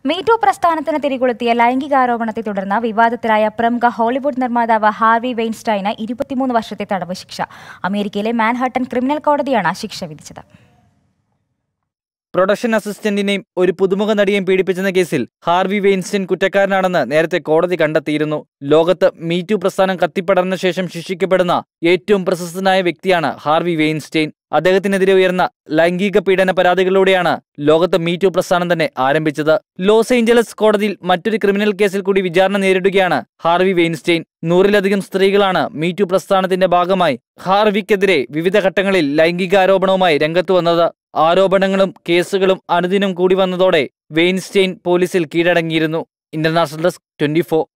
MeToo പ്രസ്ഥാനത്തിന് തിരികൊളുത്തിയ ലൈംഗികാരോപണത്തെ തുടർന്ന് വിവാദത്തിലായ പ്രമുഖ ഹോളിവുഡ് നിർമ്മാതാവ് ഹാർവി വെയിൻസ്റ്റൈന് ഇരുപത്തിമൂന്ന് വർഷത്തെ തടവ് ശിക്ഷ അമേരിക്കയിലെ മാൻഹട്ടൻ ക്രിമിനൽ കോടതിയാണ് ശിക്ഷ വിധിച്ചത് പ്രൊഡക്ഷൻ അസിസ്റ്റന്റിനെയും ഒരു പുതുമുഖ നടിയെയും പീഡിപ്പിച്ചെന്ന കേസിൽ ഹാർവി വെയിൻസ്റ്റൈൻ കുറ്റക്കാരനാണെന്ന് നേരത്തെ കോടതി കണ്ടെത്തിയിരുന്നു ലോകത്ത് മീറ്റു പ്രസ്ഥാനം കത്തിപ്പടർന്ന ശേഷം ശിക്ഷിക്കപ്പെടുന്ന ഏറ്റവും പ്രശസ്തനായ വ്യക്തിയാണ് ഹാർവി വെയിൻസ്റ്റൈൻ അദ്ദേഹത്തിനെതിരെ ഉയർന്ന ലൈംഗിക പീഡന പരാതികളിലൂടെയാണ് ലോകത്ത് മീറ്റു പ്രസ്ഥാനം തന്നെ ആരംഭിച്ചത് ലോസ് ഏഞ്ചലസ് കോടതിയിൽ മറ്റൊരു ക്രിമിനൽ കേസിൽ കൂടി വിചാരണ നേരിടുകയാണ് ഹാർവി വെയിൻസ്റ്റൈൻ നൂറിലധികം സ്ത്രീകളാണ് മീറ്റു പ്രസ്ഥാനത്തിന്റെ ഭാഗമായി ഹാർവിക്കെതിരെ വിവിധ ഘട്ടങ്ങളിൽ ലൈംഗികാരോപണവുമായി രംഗത്ത് വന്നത് ആരോപണങ്ങളും കേസുകളും അനുദിനം കൂടി വന്നതോടെ വെയിൻസ്റ്റൈൻ പോലീസിൽ കീഴടങ്ങിയിരുന്നു ഇന്റർനാഷണൽ ഡെസ്ക് ട്വന്റി